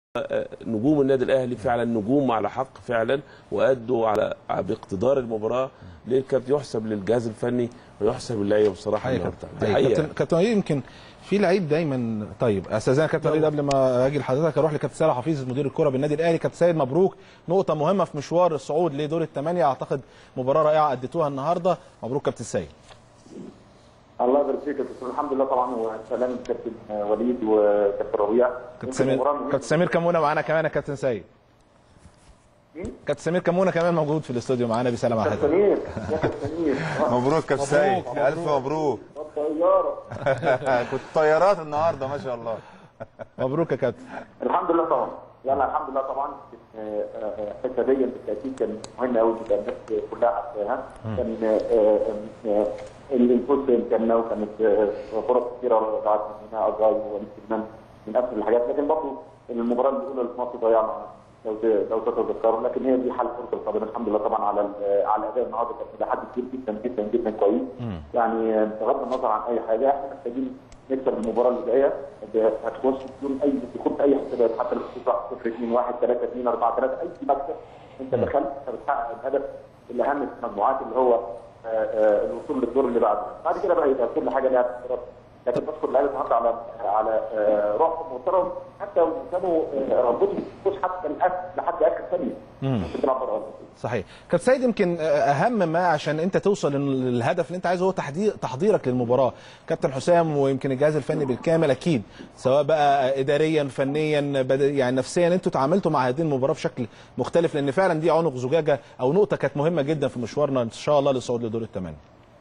نجوم النادي الاهلي فعلا نجوم على حق فعلا وادوا على باقتدار المباراه ليه كانت يحسب للجهاز الفني ويحسب للعيبه بصراحه حقيقة النهارده كابتن دي حقيقة. حقيقه كابتن كابتن وليد يمكن في لعيب دايما طيب استاذنا كابتن وليد قبل ما اجي لحضرتك اروح لكابتن سيد حفيظ مدير الكره بالنادي الاهلي كابتن سيد مبروك نقطه مهمه في مشوار الصعود لدور الثمانيه اعتقد مباراه رائعه اديتوها النهارده مبروك كابتن سيد الله يبارك فيك يا دكتور الحمد لله طبعا وسلام كابتن وليد وكابتن ربيع كابتن سمير كابتن سمير كمونه معانا كمان يا كابتن سيد مين؟ كابتن سمير كمونه كمان موجود في الاستوديو معانا بيسلم على كابتن حضرتك سمير يا كابتن سمير مبروك كابتن سيد الف مبروك الطياره كنت طيارات النهارده ما شاء الله مبروك يا كابتن الحمد لله طبعا يلا الحمد لله طبعا آه، آه، الحته دي بالتاكيد كان مهم قوي جدا الناس كلها عارفاها كان آه، آه، الفوز بامكاننا وكانت آه، فرص كثيره ضاعت مننا اجاي ووليد سليمان من افضل الحاجات لكن برضه المباراه الاولى اللي في مصر ضيعنا لو ت- لو تتذكروا لكن هي دي حل فرصه القادم الحمد لله طبعا على ال- على الاداء النهارده كان الى حد كبير جدا جدا جدا كويس يعني آه، بغض النظر عن اي حاجه احنا محتاجين نكسب المباراه اللي جايه ب- هتخش بدون اي دخول اي حسابات حتى لو كنت 0 2 1 3 2 4 3 اي مكسب انت دخلت فبتحقق الهدف الاهم في المجموعات اللي هو آه، آه، الوصول للدور اللي بعده بعد كده بقى يبقى كل حاجه لها اختيارات لكن بشكر اللعيبه النهارده على على آه، روحهم وصرهم حتى وكانوا آه، ربطوا الفوز حتى الأخ- لحد اخر ثانيه في بره الأرض. صحيح كابتن سيد يمكن اهم ما عشان انت توصل للهدف اللي انت عايزه هو تحضير تحضيرك للمباراه كابتن حسام ويمكن الجهاز الفني بالكامل اكيد سواء بقى اداريا فنيا بد- يعني نفسيا انتوا تعاملتوا مع هذه المباراه بشكل مختلف لان فعلا دي عنق زجاجه او نقطه كانت مهمه جدا في مشوارنا ان شاء الله للصعود لدور الثمانيه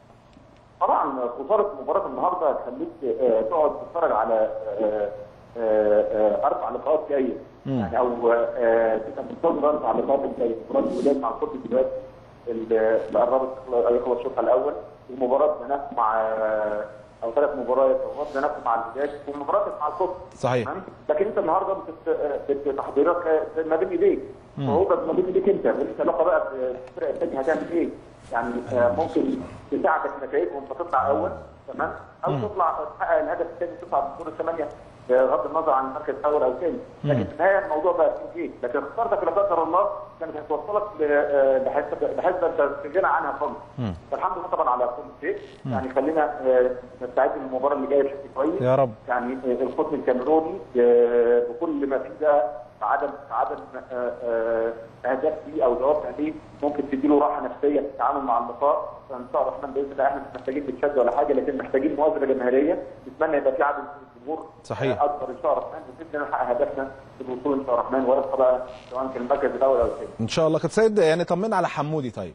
طبعا خساره مباراه النهارده هتخليك آه، تقعد تتفرج على آه، آه، آه، اربع لقاءات جايه يعني او آه، تبقى منتظر اربع لقاءات جايه مباراه الوداد مع كره الوداد اللي قربت يخلص الشوط الاول ومباراه زناف مع آه، او ثلاث مباريات مباراه زناف مع الوداد ومباراه مع القطر صحيح. تمام؟ لكن انت النهارده بت- بت- تحضيرك ما بين ايديك فهو بس ما بين ايديك انت ماليش علاقه بقى بالفرق الثانيه هتعمل ايه يعني آه، ممكن تساعدك نتائجهم فتطلع اول تمام او تطلع تحقق الهدف الثاني تطلع بدور الثمانيه بغض النظر عن المركز الاول او الثاني لكن في النهايه الموضوع بقى فيه ايه لكن خسارتك لا قدر الله كانت هتوصلك ل- آه، لحسبه لحسبه انت في غنى عنها خالص فالحمد لله طبعا على كل شيء يعني خلينا آه، نستعد للمباراه اللي جايه بشكل كويس يا رب. يعني آه، القطن الكاميروني آه، بكل ما فيه ده عدم عدم آه، آه، اهداف فيه او جواب عليه ممكن تديله راحه نفسيه في التعامل مع اللقاء فان شاء الله الرحمن باذن الله احنا مش محتاجين نتشد ولا حاجه لكن محتاجين مؤازره جماهيريه نتمنى يبقى في عدد من الجمهور صحيح. آه، اكبر ان شاء الله الرحمن باذن الله نحقق هدفنا في الوصول ان شاء الله الرحمن ونبقى بقى سواء كان المركز الاول او الثاني. ان شاء الله كابتن سيد يعني طمنا على حمودي طيب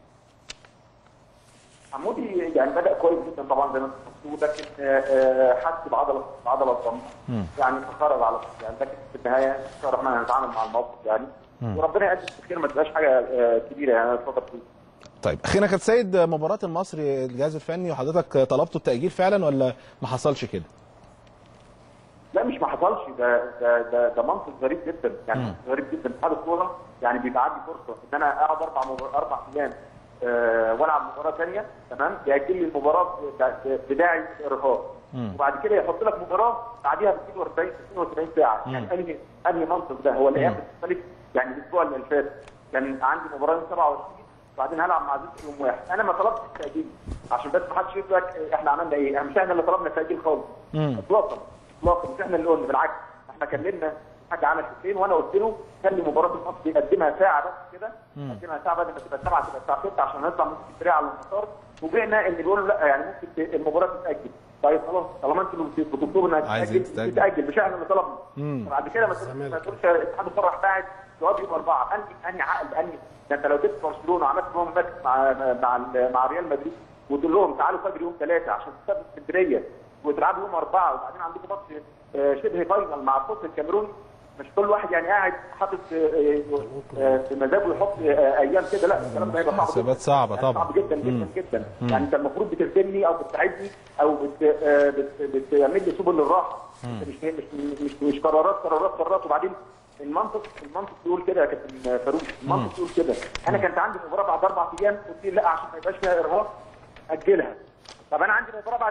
حمودي يعني بدا كويس جدا طبعا زي ما انتم شفتوا لكن آه، آه، حس بعضله بعضله الضم يعني تخرج على يعني لكن في النهايه ان شاء الله الرحمن هنتعامل مع الموقف يعني وربنا يقدم الخير ما تبقاش حاجه آه، كبيره يعني الفتره دي طيب اخيرا كابتن سيد مباراه المصري الجهاز الفني وحضرتك طلبتوا التاجيل فعلا ولا ما حصلش كده لا مش ما حصلش ده ده ده, ده منطق غريب جدا يعني منطق غريب جدا اتحاد الكوره يعني بيبقى عندي فرصه ان انا اقعد اربع مبار... اربع ايام آه والعب مباراه ثانيه تمام ياجل لي المباراه ب- بداعي ارهاق وبعد كده يحط لك مباراه بعديها ب 42 72 ساعه يعني انهي انهي منطق ده هو الايام بتختلف يعني الاسبوع اللي فات كان عندي مباراه يوم 27 وبعدين هلعب مع زيزو يوم واحد انا ما طلبتش التاجيل عشان بس ما حدش يقول لك احنا عملنا ايه احنا مش احنا اللي طلبنا التاجيل خالص اطلاقا اطلاقا مش احنا اللي قلنا بالعكس احنا كلمنا حاج عمل حسين وانا قلت له خلي مباراه الماتش دي قدمها ساعه بس كده قدمها ساعه بدل ما تبقى سبعه تبقى الساعه 6 عشان نطلع من اسكندريه على المطار وجئنا ان بيقولوا لا يعني ممكن ت- المباراه تتاجل طيب خلاص طالما انتوا اللي بتطلبوا انها عايزين تتاجل تتأجل. تتاجل مش احنا اللي طلبنا بعد كده ما تقولش ما تقولش اتحاد الكره راح باعت جواب يوم اربعه انهي انهي عقل انهي ده انت لو جبت برشلونه وعملت لهم ماتش مع مع ال- مع ريال مدريد وتقول لهم تعالوا فجر يوم ثلاثه عشان تسافروا اسكندريه وتلعبوا يوم اربعه وبعدين عندكم ماتش آه، شبه فاينل مع القطن الكاميروني مش كل واحد يعني قاعد حاطط آه، آه، في مزاجه يحط آه، ايام كده لا الكلام ده هيبقى صعب حسابات جداً. صعبة يعني طبعاً. صعب جدا جدا جدا يعني انت المفروض بتلزمني او بتساعدني او بت آه، بت- بتعمل لي سبل للراحه انت مش مش مش مش قرارات قرارات قرارات وبعدين المنطق المنطق بيقول كده يا كابتن فاروق المنطق بيقول كده انا كانت عندي مباراه بعد اربع ايام قلت لي لا عشان ما يبقاش فيها ارهاق اجلها طب انا عندي مباراه بعد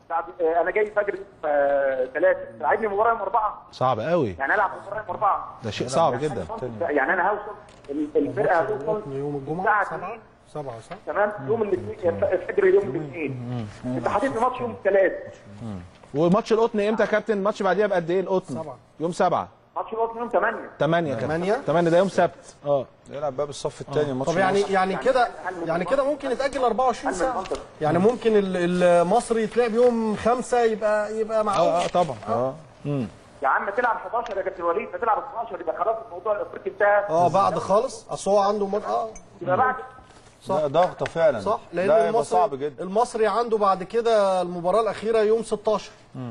بعد آه، انا جاي فجر ثلاثه تلعبني مباراه يوم اربعه صعب قوي يعني العب مباراه يوم اربعه ده شيء صعب جدا يعني انا هوصل ال- الفرقه هتوصل يوم الجمعه الساعه سبعة 2 سبعة صح؟ تمام يوم الاثنين الفجر يوم الاثنين انت حاطط لي ماتش يوم الثلاث وماتش القطن امتى يا كابتن ماتش بعديها بقد ايه القطن سبعة. يوم سبعة ماتش الوطن يوم 8 8 كابتن تمانية؟ 8 ده يوم سبت اه يلعب بقى بالصف الثاني ماتش طب يعني مصر. يعني كده يعني كده ممكن يتاجل 24 هل من ساعه المنطق؟ يعني ممكن ال- المصري يتلعب يوم خمسة يبقى يبقى معقول اه, آه طبعا اه يا عم تلعب 11 يا كابتن وليد تلعب 12 يبقى خلاص الموضوع الافريقي انتهى اه بعد خالص اصل هو عنده مر... اه يبقى بعد ده ضغطه فعلا صح لان ده هيبقى المصري صعب جدا المصري عنده بعد كده المباراه الاخيره يوم 16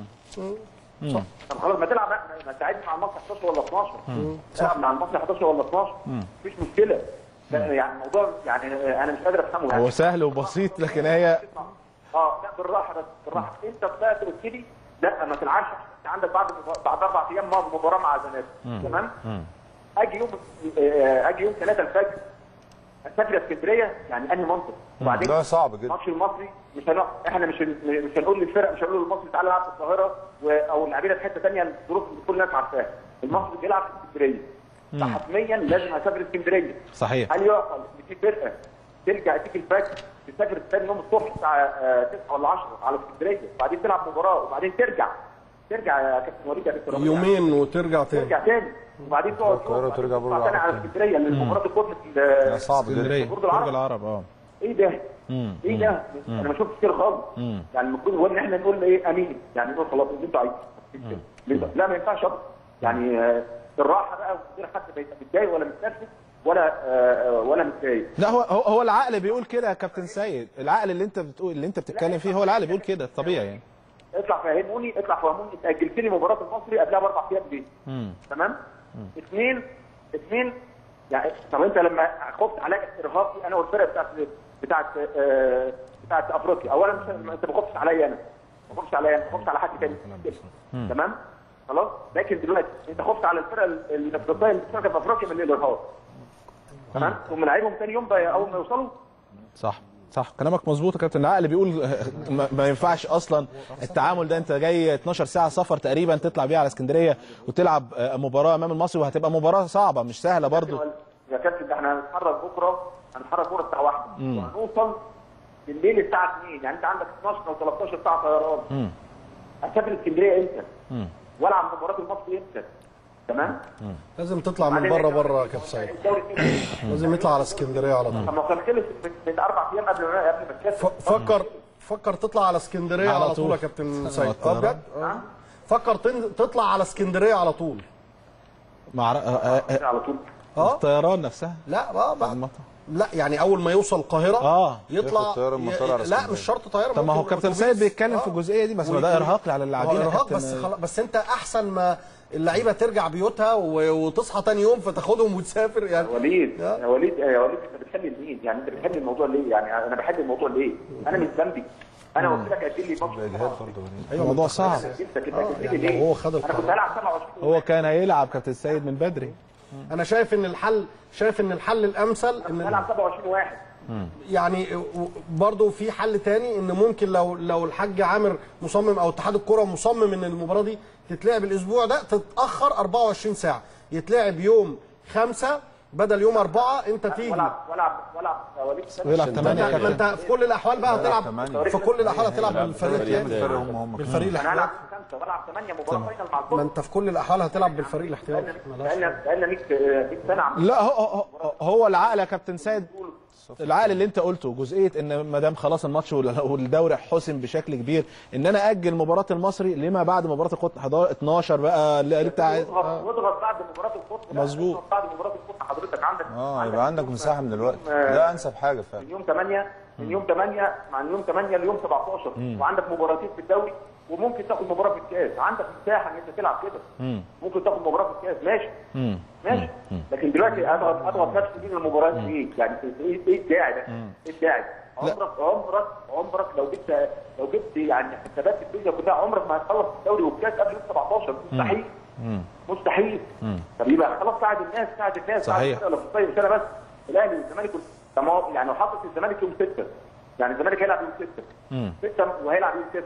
طب خلاص ما تلعب ما تعادل مع المصري 11 ولا 12 تلعب مع المصري 11 ولا 12 مفيش مشكله لا، يعني الموضوع يعني انا مش قادر افهمه يعني هو سهل وبسيط لكن هي اه لا بالراحه بس بالراحه انت طلعت قلت لي لا ما تلعبش انت عندك بعد بعد اربع ايام مباراه مع زناد تمام اجي يوم آه، اجي يوم 3 الفجر اسافر اسكندريه يعني انهي منطق وبعدين ده صعب جدا الماتش المصري مش هنق... احنا مش هن- مش هنقول للفرق مش هنقول للمصري تعالى العب في القاهره و... او اللاعبين في حته ثانيه الظروف اللي كل الناس عارفاها المصري بيلعب في اسكندريه فحتميا لازم اسافر اسكندريه صحيح هل يعقل ان في فرقه ترجع تيجي الفجر تسافر ثاني يوم الصبح الساعه 9 ولا 10 على اسكندريه وبعدين تلعب مباراه وبعدين ترجع ترجع يا كابتن وليد يا كابتن ربيع. يومين وترجع تاني ترجع تاني وبعدين تقعد القاهرة وترجع برج تطلع تاني على العرب تاني. اسكندريه لان المباراه تكون في ده ال- صعب جدا اسكندريه برج العرب. برج العرب اه ايه ده؟ ايه ده؟ انا ما شفتش كده خالص يعني المفروض هو ان احنا نقول ايه امين يعني نقول خلاص اللي انتوا عايزينه ليه ده؟ لا ما ينفعش أبدا. يعني آه، بالراحه بقى من غير حد ما يبقى متضايق ولا متنرفز ولا آه، آه، ولا متضايق لا هو هو هو العقل بيقول كده يا كابتن سيد العقل اللي انت بتقول اللي انت بتتكلم فيه هو العقل بيقول كده طبيعي يعني اطلع فهموني اطلع فهموني انت اجلت لي مباراه المصري قبلها باربع ايام ليه؟ تمام؟ اثنين اثنين يعني طب انت لما خفت عليا ارهاقي انا والفرقه بتاعت بتاعت آه، بتاعت افريقيا اولا مش انت ما خفتش عليا انا ما خفتش عليا انا ما خفتش على حد تاني تمام؟ خلاص لكن دلوقتي انت خفت على الفرقه الافريقيه اللي بتشارك في افريقيا من الارهاق تمام؟ ثم لعيبهم ثاني يوم بقى اول ما يوصلوا صح صح كلامك مظبوط يا كابتن العقل بيقول ما, ما ينفعش اصلا التعامل ده انت جاي 12 ساعه سفر تقريبا تطلع بيها على اسكندريه وتلعب آه، مباراه امام المصري وهتبقى مباراه صعبه مش سهله برضو يا كابتن ده احنا هنتحرك بكره هنتحرك بكره الساعه 1 وهنوصل بالليل الساعه 2 يعني انت عندك 12 او 13 ساعه طيران اسافر اسكندريه امتى؟ والعب مباراه المصري امتى؟ تمام؟ لازم تطلع من بره بره يا كابتن سيد الدوري الثاني لازم يطلع على اسكندريه على طول طب ما كان خلص من- من اربع ايام قبل ما قبل ما تسافر ف- فكر فكر تطلع على اسكندريه على على طول طول. يا كابتن سيد اه الطيران. بجد آه. فكر تن- تطلع على اسكندريه على طول مع آه، آه، آه، على طول اه الطيران نفسها لا بقى بعد المطار. لا يعني اول ما يوصل القاهره اه يطلع ياخد طيارة من المطار على لا اسكندرية. مش شرط طياره طب ما هو ممكن كابتن أتوبيس. سيد بيتكلم في آه. الجزئيه دي بس ما و- ده ارهاق على هو اللاعبين يا ارهاق كابتن بس خلاص بس انت احسن ما اللعيبه ترجع بيوتها و- وتصحى تاني يوم فتاخدهم وتسافر يعني وليد يا. يا وليد يا وليد انت بتحل لمين؟ يعني انت بتحل الموضوع ليه؟ يعني انا بحل الموضوع ليه؟ انا مش ذنبي انا قلت لك اجل لي ماتش اجهاد برضه وليد. الموضوع صعب انت كده آه، اجلت لي يعني ليه؟ لو هو خد انا كنت القرار. هلعب 27 هو كان هيلعب كابتن سيد من بدري انا شايف ان الحل شايف ان الحل الامثل كنت ان هلعب 27 واحد يعني برضه في حل تاني ان ممكن لو لو الحاج عامر مصمم او اتحاد الكره مصمم ان المباراه دي تتلعب الاسبوع ده تتاخر 24 ساعه يتلعب يوم خمسة بدل يوم أربعة أنت تيجي والعب والعب والعب يا وليد ويلعب ما 8 انت, ما انت في كل الأحوال بقى هتلعب تمانية. في كل الأحوال هتلعب بالفريق بالفريق الثاني الفرق هم هم بالفريق انا الاحتياطي هلعب خمسه والعب ثمانيه مباراه فاينل مع ما الكل انت في كل الأحوال هتلعب بالفريق الاحتياطي ملهاش بقالنا بقالنا 100 100 سنه عم لا هو هو, هو العقل يا كابتن سيد العقل اللي انت قلته جزئيه ان ما دام خلاص الماتش وال- والدوري حسم بشكل كبير ان انا اجل مباراه المصري لما بعد مباراه القطن 11 12 بقى اللي اللي بتاع واضغط واضغط بعد مباراه القطن لا، مظبوط. اضغط بعد مباراه القطن حضرتك عندك اه يبقى عندك مساحه من الوقت ده انسب حاجه فعلا من يوم 8 من يوم 8 مع يوم 8 ليوم 17 وعندك مباراتين في الدوري وممكن تاخد مباراه في الكاس عندك مساحه ان انت تلعب كده ممكن تاخد مباراه في الكاس ماشي ماشي لكن دلوقتي اضغط اضغط نفسي بين المباريات في ايه؟ يعني في- ايه ايه الداعي ده؟ ايه الداعي؟ عمرك عمرك عمرك لو جبت لو جبت يعني حسابات الدنيا كلها عمرك ما هتخلص الدوري والكاس قبل يوم 17 مستحيل مستحيل طب يبقى خلاص ساعد الناس ساعد الناس صحيح. ساعد الافريقيه مش انا بس الاهلي والزمالك وال- طب ما هو يعني لو حطت الزمالك يوم 6 يعني الزمالك هيلعب يوم 6 6 وهيلعب يوم 9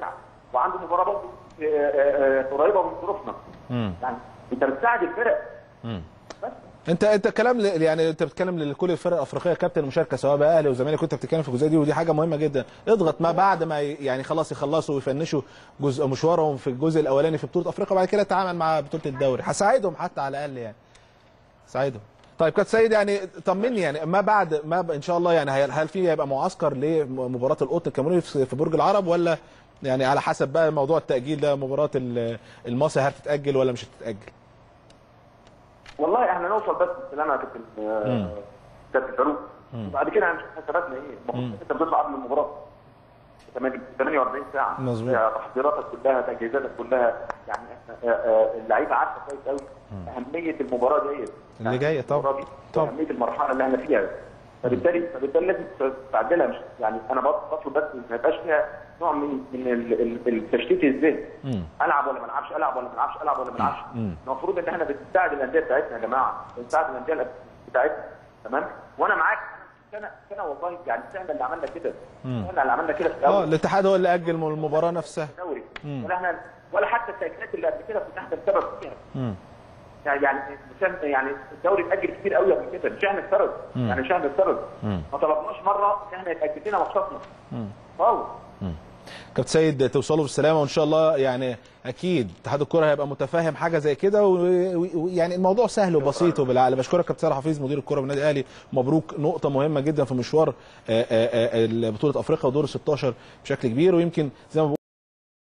وعنده مباراه برضه آه، آه، آه، قريبه من ظروفنا يعني انت بتساعد الفرق بس انت انت كلام ل- يعني انت بتتكلم لكل الفرق الافريقيه كابتن المشاركه سواء بقى اهلي وزمالك كنت بتتكلم في الجزئيه دي ودي حاجه مهمه جدا اضغط ما بعد ما ي- يعني خلاص يخلصوا ويفنشوا جزء مشوارهم في الجزء الاولاني في بطوله افريقيا وبعد كده تعامل مع بطوله الدوري هساعدهم حتى على الاقل يعني ساعدهم طيب كابتن سيد يعني طمني يعني ما بعد ما ب... ان شاء الله يعني هل هل في هيبقى معسكر لمباراه القط الكاميروني في في برج العرب ولا يعني على حسب بقى موضوع التاجيل ده مباراه ال- المصري هتتاجل ولا مش هتتاجل؟ والله احنا نوصل بس بالسلامه يا كابتن آه، كابتن فاروق وبعد كده هنشوف حساباتنا ايه المفروض انت بتطلع قبل المباراه 48 ساعه مظبوط. يعني تحضيراتك كلها تجهيزاتك كلها يعني احنا آه، آه، اللعيبه عارفه كويس قوي اهميه المباراه ديت اللي جايه طبعا. المباراة دي طبعا. واهميه المرحله اللي احنا فيها فبالتالي فبالتالي لازم تعدلها مش يعني انا بطلب بس ما يبقاش فيها نوع من من ال- ال- التشتيت الذهني العب ولا ما العبش العب ولا ما العبش العب ولا ما العبش المفروض ان احنا بنساعد الانديه بتاعتنا يا جماعه بنساعد الانديه بتاعتنا تمام وانا معاك سنه سنه والله يعني احنا اللي عملنا كده احنا اللي عملنا كده في اه الاول الاتحاد هو اللي اجل المباراه نفسها الدوري ولا احنا ولا حتى التاجيلات اللي قبل كده كنا احنا السبب فيها يعني يعني مش- يعني الدوري اتاجل كتير قوي قبل كده مش احنا السبب يعني مش احنا السبب ما طلبناش مره ان احنا يتاجل لنا ماتشاتنا خالص كابتن سيد توصلوا بالسلامه وان شاء الله يعني اكيد اتحاد الكره هيبقى متفاهم حاجه زي كده ويعني الموضوع سهل وبسيط وبالعقل بشكرك كابتن سيد حفيظ مدير الكره بالنادي الاهلي مبروك نقطه مهمه جدا في مشوار آه، آه، آه، بطوله افريقيا ودور ال 16 بشكل كبير ويمكن زي ما بقول